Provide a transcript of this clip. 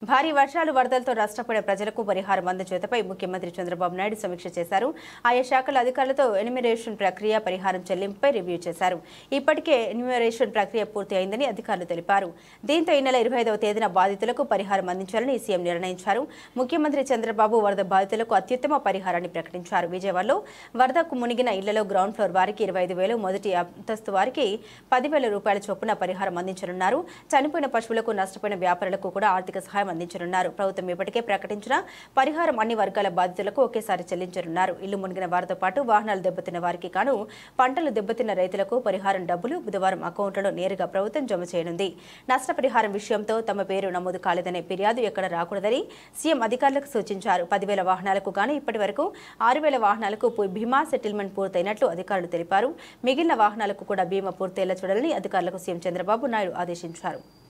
భారీ వర్షాలు వరదలతో నష్టపోయిన ప్రజలకు పరిహారం అందచేతపై ముఖ్యమంత్రి చంద్రబాబు నాయుడు సమీక్ష చేశారు ఆయా శాఖల అధికారులతో ఎనిమిరేషన్ ప్రక్రియ పరిహారం చెల్లింపుపై రివ్యూ చేశారు ఇప్పటికే ఎనిమిరేషన్ ప్రక్రియ పూర్తి అయిందని అధికారులు తెలిపారు దీంతో ఈ నెల ఇరవై ఐదవ తేదీన బాధితులకు పరిహారం అందించాలని సీఎం నిర్ణయించారు ముఖ్యమంత్రి చంద్రబాబు వరద బాధితులకు అత్యుత్తమ పరిహారాన్ని ప్రకటించారు విజయవాడలో వరదకు మునిగిన ఇళ్లలో గ్రౌండ్ ఫ్లోర్ వారికి ఇరవై ఐదు వేలు మొదటి అంతస్తు వారికి పదివేల రూపాయల చొప్పున పరిహారం అందించనున్నారు చనిపోయిన పశువులకు నష్టపోయిన వ్యాపారులకు కూడా ఆర్థిక సహాయం అందించనున్నారు ప్రభుత్వం ఇప్పటికే ప్రకటించిన పరిహారం అన్ని వర్గాల బాధితులకు ఒకేసారి చెల్లించనున్నారు ఇల్లు మునిగిన వారితో పాటు వాహనాలు దెబ్బతిన్న వారికి కాను పంటలు దెబ్బతిన్న రైతులకు పరిహారం డబ్బులు బుధవారం అకౌంట్లలో నేరుగా ప్రభుత్వం జమ చేయనుంది నష్టపరిహారం విషయంతో తమ పేరు నమోదు కాలేదనే ఫిర్యాదు ఎక్కడ రాకూడదని సీఎం అధికారులకు సూచించారు పదివేల వాహనాలకు గాను ఇప్పటి వరకు ఆరు వేల వాహనాలకు పు- బీమా సెటిల్మెంట్ పూర్తయినట్లు అధికారులు తెలిపారు మిగిలిన వాహనాలకు కూడా బీమా పూర్తయ్యేలా చూడాలని అధికారులకు సీఎం చంద్రబాబు నాయుడు ఆదేశించారు